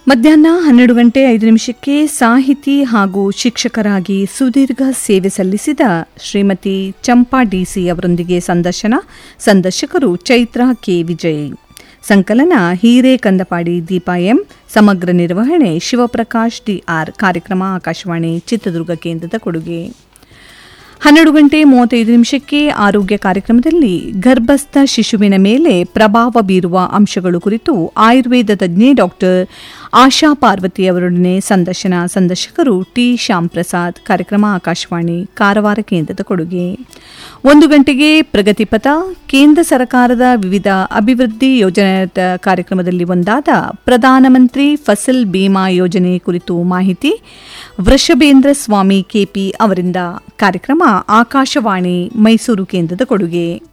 ಮಧ್ಯಾಹ್ನ ಹನ್ನೆರಡು ಗಂಟೆ ಐದು ನಿಮಿಷಕ್ಕೆ ಸಾಹಿತಿ ಹಾಗೂ ಶಿಕ್ಷಕರಾಗಿ ಸುದೀರ್ಘ ಸೇವೆ ಸಲ್ಲಿಸಿದ ಶ್ರೀಮತಿ ಚಂಪಾ ಡಿಸಿ ಅವರೊಂದಿಗೆ ಸಂದರ್ಶನ ಸಂದರ್ಶಕರು ಚೈತ್ರ ಕೆ ವಿಜಯ್ ಸಂಕಲನ ಹೀರೆ ಕಂದಪಾಡಿ ದೀಪಾ ಎಂ ಸಮಗ್ರ ನಿರ್ವಹಣೆ ಶಿವಪ್ರಕಾಶ್ ಡಿಆರ್ ಕಾರ್ಯಕ್ರಮ ಆಕಾಶವಾಣಿ ಚಿತ್ರದುರ್ಗ ಕೇಂದ್ರದ ಕೊಡುಗೆ ಹನ್ನೆರಡು ಗಂಟೆ ಮೂವತ್ತೈದು ನಿಮಿಷಕ್ಕೆ ಆರೋಗ್ಯ ಕಾರ್ಯಕ್ರಮದಲ್ಲಿ ಗರ್ಭಸ್ಥ ಶಿಶುವಿನ ಮೇಲೆ ಪ್ರಭಾವ ಬೀರುವ ಅಂಶಗಳು ಕುರಿತು ಆಯುರ್ವೇದ ತಜ್ಞೆ ಡಾಕ್ಟರ್ ಆಶಾ ಪಾರ್ವತಿ ಅವರೊಡನೆ ಸಂದರ್ಶನ ಸಂದರ್ಶಕರು ಟಿ ಶ್ಯಾಮ್ ಪ್ರಸಾದ್ ಕಾರ್ಯಕ್ರಮ ಆಕಾಶವಾಣಿ ಕಾರವಾರ ಕೇಂದ್ರದ ಕೊಡುಗೆ ಒಂದು ಗಂಟೆಗೆ ಪ್ರಗತಿಪಥ ಕೇಂದ್ರ ಸರ್ಕಾರದ ವಿವಿಧ ಅಭಿವೃದ್ಧಿ ಯೋಜನೆಯ ಕಾರ್ಯಕ್ರಮದಲ್ಲಿ ಒಂದಾದ ಪ್ರಧಾನಮಂತ್ರಿ ಫಸಲ್ ಬಿಮಾ ಯೋಜನೆ ಕುರಿತು ಮಾಹಿತಿ ವೃಷಭೇಂದ್ರ ಸ್ವಾಮಿ ಕೆಪಿ ಅವರಿಂದ ಕಾರ್ಯಕ್ರಮ ಆಕಾಶವಾಣಿ ಮೈಸೂರು ಕೇಂದ್ರದ ಕೊಡುಗೆ